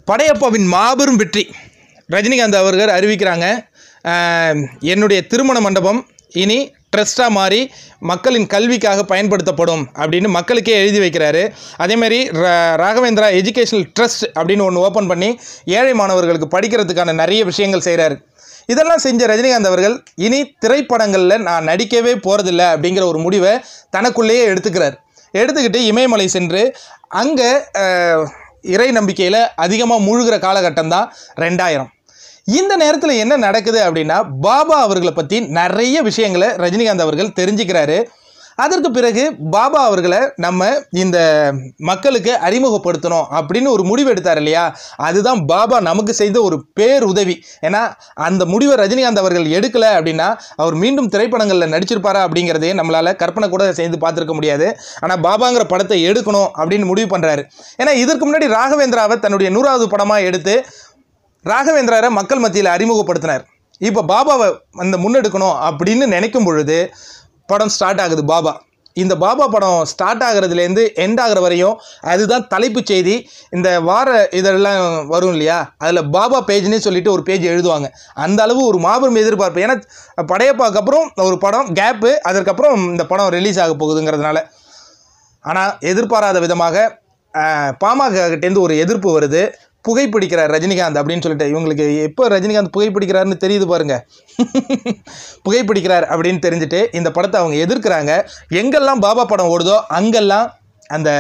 படையப்பாவின் மாபெரும் வெற்றி ரஜினிகாந்த் அவர்கள் அறிவிக்கிறாங்க ஆஹ், என்னுடைய திருமண மண்டபம் இனி ட்ரஸ்ட்டாக மாறி மக்களின் கல்விக்காக பயன்படுத்தப்படும் அப்படின்னு மக்களுக்கே எழுதி வைக்கிறாரு அதேமாதிரி ரா- ராகவேந்திரா எஜுகேஷனல் ட்ரஸ்ட் அப்படின்னு ஒன்று ஓப்பன் பண்ணி ஏழை மாணவர்களுக்கு படிக்கிறதுக்கான நிறைய விஷயங்கள் செய்கிறாரு இதெல்லாம் செஞ்ச ரஜினிகாந்த் அவர்கள் இனி திரைப்படங்களில் நான் நடிக்கவே போகிறதில்ல அப்படிங்கிற ஒரு முடிவை தனக்குள்ளேயே எடுத்துக்கிறார் எடுத்துக்கிட்டு இமயமலை சென்று அங்கே இறை நம்பிக்கையில் அதிகமாக மூழ்கிற காலகட்டம் தான் ரெண்டாயிரம் இந்த நேரத்தில் என்ன நடக்குது அப்படின்னா பாபா அவர்களை பற்றி நிறைய விஷயங்களை ரஜினிகாந்த் அவர்கள் தெரிஞ்சுக்கிறாரு அதற்கு பிறகு பாபா அவர்களை நம்ம இந்த மக்களுக்கு அறிமுகப்படுத்தணும் அப்படின்னு ஒரு முடிவு எடுத்தார் இல்லையா அதுதான் பாபா நமக்கு செய்த ஒரு பேர் உதவி ஏன்னா அந்த முடிவை ரஜினிகாந்த் அவர்கள் எடுக்கலை அப்படின்னா அவர் மீண்டும் திரைப்படங்களில் நடிச்சிருப்பாரா அப்படிங்கிறதே நம்மளால் கற்பனை கூட செய்து பார்த்துருக்க முடியாது ஆனால் பாபாங்கிற படத்தை எடுக்கணும் அப்படின்னு முடிவு பண்ணுறாரு ஏன்னா இதற்கு முன்னாடி ராகவேந்திராவை தன்னுடைய நூறாவது படமாக எடுத்து ராகவேந்திராரை மக்கள் மத்தியில் அறிமுகப்படுத்தினார் இப்போ பாபாவை அந்த முன்னெடுக்கணும் அப்படின்னு நினைக்கும் பொழுது படம் ஸ்டார்ட் ஆகுது பாபா இந்த பாபா படம் ஸ்டார்ட் ஆகிறதுலேருந்து எண்ட் ஆகிற வரையும் அதுதான் தலைப்புச் செய்தி இந்த வார இதெல்லாம் வரும் இல்லையா அதில் பாபா பேஜ்னே சொல்லிட்டு ஒரு பேஜ் எழுதுவாங்க அந்த அளவு ஒரு மாபெரும் எதிர்பார்ப்பு ஏன்னா படையப்பாக்கு அப்புறம் ஒரு படம் கேப்பு அதற்கப்புறம் இந்த படம் ரிலீஸ் ஆக போகுதுங்கிறதுனால ஆனால் எதிர்பாராத விதமாக அஹ், பாமக கிட்டேருந்து ஒரு எதிர்ப்பு வருது புகைப்பிடிக்கிறார் ரஜினிகாந்த் அப்படின்னு சொல்லிட்டு இவங்களுக்கு எப்போ ரஜினிகாந்த் புகைப்பிடிக்கிறாருன்னு தெரியுது பாருங்க புகைப்பிடிக்கிறார் அப்படின்னு தெரிஞ்சுட்டு இந்த படத்தை அவங்க எதிர்க்கிறாங்க எங்கெல்லாம் பாபா படம் ஓடுதோ அங்கெல்லாம் அந்த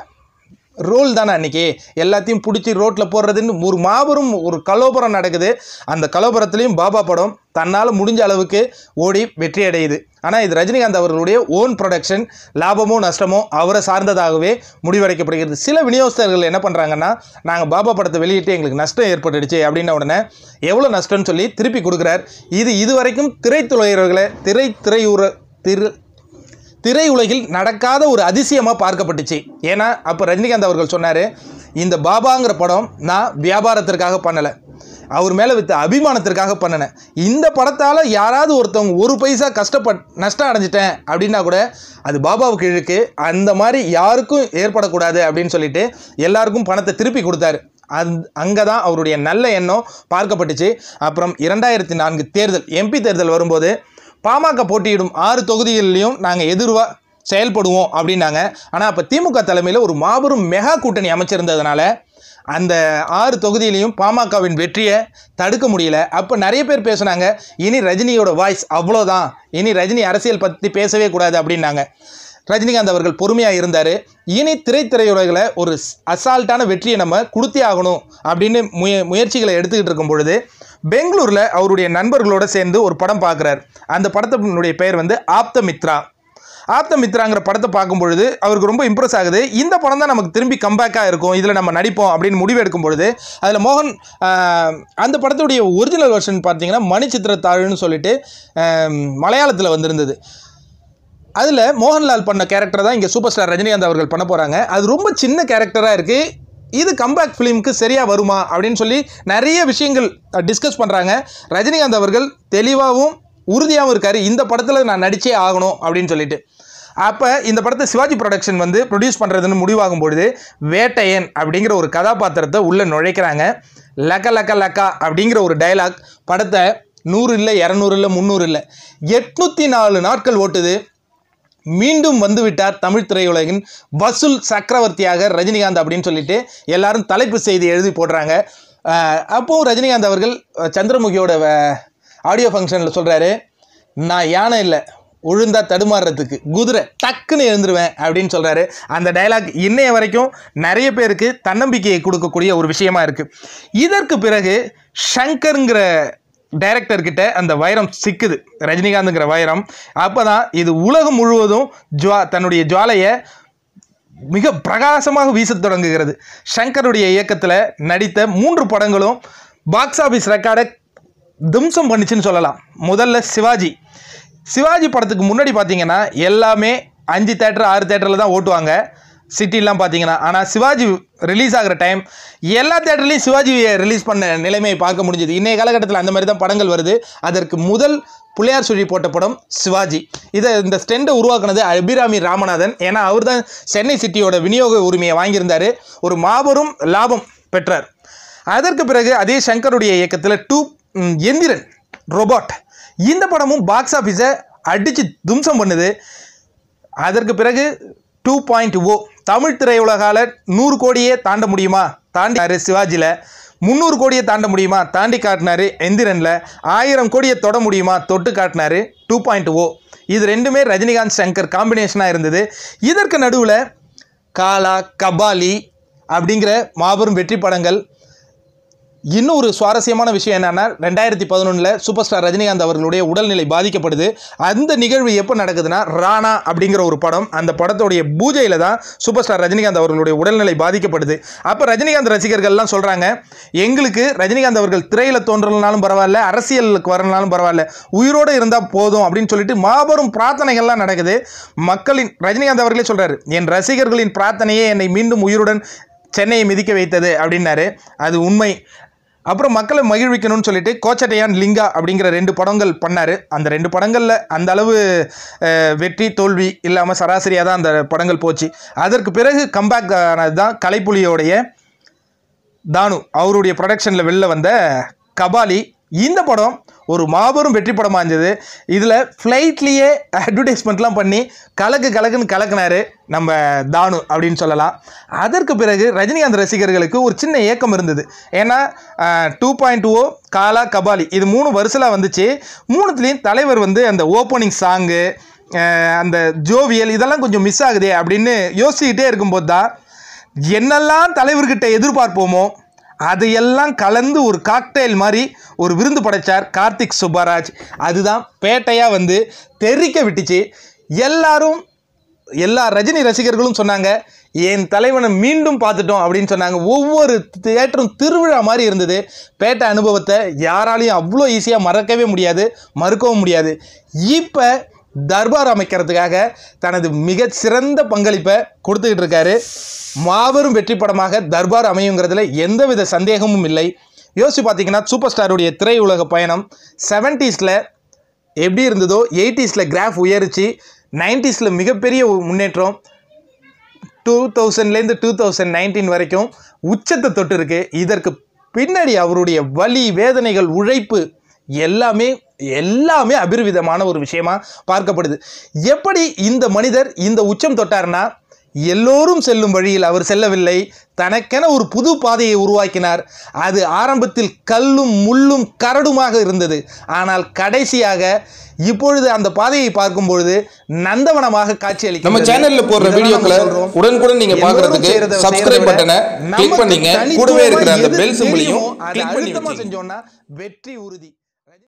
ரோல் தானே அன்றைக்கி எல்லாத்தையும் பிடிச்சி ரோட்டில் போடுறதுன்னு ஒரு மாபெரும் ஒரு கலோபரம் நடக்குது அந்த கலோபரத்துலேயும் பாபா படம் தன்னால் முடிஞ்ச அளவுக்கு ஓடி வெற்றி அடையுது ஆனால் இது ரஜினிகாந்த் அவர்களுடைய ஓன் ப்ரொடக்ஷன் லாபமோ நஷ்டமோ அவரை சார்ந்ததாகவே முடிவடைக்கப்படுகிறது சில விநியோகஸ்தர்கள் என்ன பண்ணுறாங்கன்னா நாங்கள் பாபா படத்தை வெளியிட்டு எங்களுக்கு நஷ்டம் ஏற்பட்டுடுச்சு அப்படின்ன உடனே எவ்வளோ நஷ்டம்னு சொல்லி திருப்பி கொடுக்குறார் இது இதுவரைக்கும் திரைத்துறையர்களை திரை திரையுற திரு திரையுலகில் நடக்காத ஒரு அதிசயமாக பார்க்கப்பட்டுச்சு ஏன்னா அப்போ ரஜினிகாந்த் அவர்கள் சொன்னார் இந்த பாபாங்கிற படம் நான் வியாபாரத்திற்காக பண்ணலை அவர் மேலே வித்த அபிமானத்திற்காக பண்ணினேன் இந்த படத்தால் யாராவது ஒருத்தவங்க ஒரு பைசா கஷ்டப்பட் நஷ்டம் அடைஞ்சிட்டேன் அப்படின்னா கூட அது பாபாவுக்கு இழுக்கு அந்த மாதிரி யாருக்கும் ஏற்படக்கூடாது அப்படின்னு சொல்லிட்டு எல்லாருக்கும் பணத்தை திருப்பி கொடுத்தாரு அந் அங்கே தான் அவருடைய நல்ல எண்ணம் பார்க்கப்பட்டுச்சு அப்புறம் இரண்டாயிரத்தி நான்கு தேர்தல் எம்பி தேர்தல் வரும்போது பாமக போட்டியிடும் ஆறு தொகுதிகளிலையும் நாங்கள் எதிர்வா செயல்படுவோம் அப்படின்னாங்க ஆனால் அப்போ திமுக தலைமையில் ஒரு மாபெரும் மெகா கூட்டணி அமைச்சிருந்ததுனால அந்த ஆறு தொகுதியிலையும் பாமகவின் வெற்றியை தடுக்க முடியல அப்போ நிறைய பேர் பேசுனாங்க இனி ரஜினியோட வாய்ஸ் அவ்வளோதான் இனி ரஜினி அரசியல் பற்றி பேசவே கூடாது அப்படின்னாங்க ரஜினிகாந்த் அவர்கள் பொறுமையாக இருந்தார் இனி திரைத்துறையுலகில் ஒரு ஸ்- அசால்ட்டான வெற்றியை நம்ம கொடுத்தே ஆகணும் அப்படின்னு முய முயற்சிகளை எடுத்துக்கிட்டு இருக்கும் பொழுது பெங்களூரில் அவருடைய நண்பர்களோட சேர்ந்து ஒரு படம் பார்க்குறார் அந்த படத்தினுடைய பெயர் வந்து ஆப்த மித்ரா ஆப்த மித்ராங்கிற படத்தை பார்க்கும் பொழுது அவருக்கு ரொம்ப இம்ப்ரெஸ் ஆகுது இந்த படம் தான் நமக்கு திரும்பி கம்பேக்காக இருக்கும் இதில் நம்ம நடிப்போம் அப்படின்னு முடிவு எடுக்கும் பொழுது அதில் மோகன் ஆஹ், அந்த படத்துடைய ஒரிஜினல் வெர்ஷன் பார்த்தீங்கன்னா மணிச்சித்திரத்தாழ்னு சொல்லிட்டு மலையாளத்தில் வந்திருந்தது அதில் மோகன்லால் பண்ண கேரக்டர் தான் இங்கே சூப்பர் ஸ்டார் ரஜினிகாந்த் அவர்கள் பண்ண போகிறாங்க அது ரொம்ப சின்ன கேரக்டராக இருக்குது இது கம்பேக் ஃபிலிமுக்கு சரியாக வருமா அப்படின்னு சொல்லி நிறைய விஷயங்கள் டிஸ்கஸ் பண்ணுறாங்க ரஜினிகாந்த் அவர்கள் தெளிவாகவும் உறுதியாகவும் இருக்கார் இந்த படத்தில் நான் நடிச்சே ஆகணும் அப்படின்னு சொல்லிட்டு அப்போ இந்த படத்தை சிவாஜி ப்ரொடக்ஷன் வந்து ப்ரொடியூஸ் பண்ணுறதுன்னு முடிவாகும் பொழுது வேட்டையன் அப்படிங்கிற ஒரு கதாபாத்திரத்தை உள்ளே நுழைக்கிறாங்க லக்க லக்க லக்கா அப்படிங்கிற ஒரு டயலாக் படத்தை நூறு இல்லை இரநூறு இல்லை முந்நூறு இல்லை எட்நூற்றி நாலு நாட்கள் ஓட்டுது மீண்டும் வந்து விட்டார் தமிழ் திரையுலகின் வசூல் சக்கரவர்த்தியாக ரஜினிகாந்த் அப்படின்னு சொல்லிட்டு எல்லாரும் தலைப்பு செய்தி எழுதி போடுறாங்க அஹ் அப்போவும் ரஜினிகாந்த் அவர்கள் அஹ் சந்திரமுகியோட ஆடியோ ஃபங்க்ஷனில் சொல்கிறாரு நான் யானை இல்லை உழுந்தா தடுமாறுறதுக்கு குதிரை டக்குன்னு எழுந்துருவேன் அப்படின்னு சொல்கிறாரு அந்த டயலாக் இன்னைய வரைக்கும் நிறைய பேருக்கு தன்னம்பிக்கையை கொடுக்கக்கூடிய ஒரு விஷயமா இருக்குது இதற்கு பிறகு ஷங்கருங்கிற டைரக்டர் கிட்ட அந்த வைரம் சிக்குது ரஜினிகாந்துங்கிற வைரம் அப்போ தான் இது உலகம் முழுவதும் ஜுவா தன்னுடைய ஜுவாலையை மிக பிரகாசமாக வீசத் தொடங்குகிறது ஷங்கருடைய இயக்கத்தில் நடித்த மூன்று படங்களும் பாக்ஸ் ஆஃபீஸ் ரெக்கார்டை தும்சம் பண்ணிச்சுன்னு சொல்லலாம் முதல்ல சிவாஜி சிவாஜி படத்துக்கு முன்னாடி பார்த்தீங்கன்னா எல்லாமே அஞ்சு தேட்டர் ஆறு தேட்டரில் தான் ஓட்டுவாங்க சிட்டிலாம் பார்த்தீங்கன்னா ஆனால் சிவாஜி ரிலீஸ் ஆகிற டைம் எல்லா தேட்டர்லையும் சிவாஜியை ரிலீஸ் பண்ண நிலைமையை பார்க்க முடிஞ்சது இன்றைய காலகட்டத்தில் அந்த மாதிரி தான் படங்கள் வருது அதற்கு முதல் புள்ளையார் சுழி போட்ட படம் சிவாஜி இதை இந்த ஸ்டெண்டை உருவாக்குனது அபிராமி ராமநாதன் ஏன்னா அவர் தான் சென்னை சிட்டியோட விநியோக உரிமையை வாங்கியிருந்தார் ஒரு மாபெரும் லாபம் பெற்றார் அதற்கு பிறகு அதே சங்கருடைய இயக்கத்தில் டூ ம், எந்திரன் ரோபோட் இந்த படமும் பாக்ஸ் ஆஃபீஸை அடித்து தும்சம் பண்ணுது அதற்கு பிறகு டூ பாயிண்ட் ஓ தமிழ் திரையுலகால நூறு கோடியே தாண்ட முடியுமா தாண்டி சிவாஜியில் முந்நூறு கோடியை தாண்ட முடியுமா தாண்டி காட்டினாரு எந்திரனில் ஆயிரம் கோடியை தொட முடியுமா தொட்டு காட்டினாரு டூ பாயிண்ட் ஓ இது ரெண்டுமே ரஜினிகாந்த் சங்கர் காம்பினேஷனாக இருந்தது இதற்கு நடுவில் காலா கபாலி அப்படிங்கிற மாபெரும் வெற்றி படங்கள் இன்னும் ஒரு சுவாரஸ்யமான விஷயம் என்னன்னா ரெண்டாயிரத்தி பதினொன்றில் சூப்பர் ஸ்டார் ரஜினிகாந்த் அவர்களுடைய உடல்நிலை பாதிக்கப்படுது அந்த நிகழ்வு எப்போ நடக்குதுன்னா ராணா அப்படிங்கிற ஒரு படம் அந்த படத்துடைய பூஜையில் தான் சூப்பர் ஸ்டார் ரஜினிகாந்த் அவர்களுடைய உடல்நிலை பாதிக்கப்படுது அப்போ ரஜினிகாந்த் ரசிகர்கள்லாம் சொல்கிறாங்க எங்களுக்கு ரஜினிகாந்த் அவர்கள் திரையில் தோன்றலனாலும் பரவாயில்ல அரசியலுக்கு வரலனாலும் பரவாயில்ல உயிரோடு இருந்தால் போதும் அப்படின்னு சொல்லிட்டு மாபெரும் பிரார்த்தனைகள்லாம் நடக்குது மக்களின் ரஜினிகாந்த் அவர்களே சொல்கிறாரு என் ரசிகர்களின் பிரார்த்தனையே என்னை மீண்டும் உயிருடன் சென்னையை மிதிக்க வைத்தது அப்படின்னாரு அது உண்மை அப்புறம் மக்களை மகிழ்விக்கணும்னு சொல்லிட்டு கோச்சட்டையான் லிங்கா அப்படிங்கிற ரெண்டு படங்கள் பண்ணார் அந்த ரெண்டு படங்களில் அந்த அளவு அஹ், வெற்றி தோல்வி இல்லாமல் சராசரியாக தான் அந்த படங்கள் போச்சு அதற்கு பிறகு கம்பேக் ஆனது தான் கலைப்புலியோடைய தானு அவருடைய ப்ரொடக்ஷனில் வெளில வந்த கபாலி இந்த படம் ஒரு மாபெரும் வெற்றி படமாக இருந்தது இதில் ஃப்ளைட்லேயே அட்வர்டைஸ்மெண்ட்லாம் பண்ணி கலக்கு கலக்குன்னு கலக்குனாரு நம்ம தானு அப்படின்னு சொல்லலாம் அதற்கு பிறகு ரஜினிகாந்த் ரசிகர்களுக்கு ஒரு சின்ன ஏக்கம் இருந்தது ஏன்னா two point O Kaala Kabali இது மூணு வருஷலாக வந்துச்சு மூணுத்துலேயும் தலைவர் வந்து அந்த ஓப்பனிங் சாங்கு அந்த ஜோவியல் இதெல்லாம் கொஞ்சம் மிஸ் ஆகுதே அப்படின்னு யோசிச்சுக்கிட்டே இருக்கும்போது தான் என்னெல்லாம் தலைவர்கிட்ட எதிர்பார்ப்போமோ அதையெல்லாம் கலந்து ஒரு காக்டெயில் மாதிரி ஒரு விருந்து படைச்சார் கார்த்திக் சுப்பராஜ் அதுதான் பேட்டையாக வந்து தெறிக்க விட்டுச்சு எல்லாரும் எல்லா ரஜினி ரசிகர்களும் சொன்னாங்க என் தலைவனை மீண்டும் பார்த்துட்டோம் அப்படின்னு சொன்னாங்க ஒவ்வொரு தியேட்டரும் திருவிழா மாதிரி இருந்தது பேட்டை அனுபவத்தை யாராலையும் அவ்வளோ ஈஸியாக மறக்கவே முடியாது மறுக்கவும் முடியாது இப்போ தர்பார் அமைக்கிறதுக்காக தனது மிகச் சிறந்த பங்களிப்பை கொடுத்துக்கிட்டு இருக்காரு மாபெரும் வெற்றி படமாக தர்பார் அமையுங்கிறதுல எந்தவித சந்தேகமும் இல்லை யோசிச்சு பார்த்தீங்கன்னா சூப்பர் ஸ்டாருடைய திரையுலக பயணம் செவன்ட்டீஸில் எப்படி இருந்ததோ எயிட்டிஸில் கிராஃப் உயர்ச்சி நைன்ட்டீஸில் மிகப்பெரிய ஒரு முன்னேற்றம் டூ தௌசண்ட்லேருந்து டூ தௌசண்ட் நைன்டீன் வரைக்கும் உச்சத்தை தொட்டு இருக்கு இதற்கு பின்னாடி அவருடைய வலி வேதனைகள் உழைப்பு எல்லாமே எல்லாமே அபிர்விதமான ஒரு விஷயமா பார்க்கப்படுது எப்படி இந்த மனிதர் இந்த உச்சம் தொட்டார்னா எல்லோரும் செல்லும் வழியில் அவர் செல்லவில்லை தனக்கென ஒரு புது பாதையை உருவாக்கினார் அது ஆரம்பத்தில் கல்லும் முள்ளும் கரடுமாக இருந்தது ஆனால் கடைசியாக இப்பொழுது அந்த பாதையை பார்க்கும் பொழுது நந்தவனமாக காட்சி நம்ம சேனல்ல போடுற வீடியோக்களை உடனுக்குடன் நீங்க பார்க்கிறதுக்கு சப்ஸ்கிரைப் பட்டனை கிளிக் பண்ணீங்க கூடவே இருக்கிற அந்த பெல் சிம்பிளையும் கிளிக் பண்ணி அழுத்தமா வச்சுக்கோங்க. செஞ்சோம்னா வெற்றி உறுதி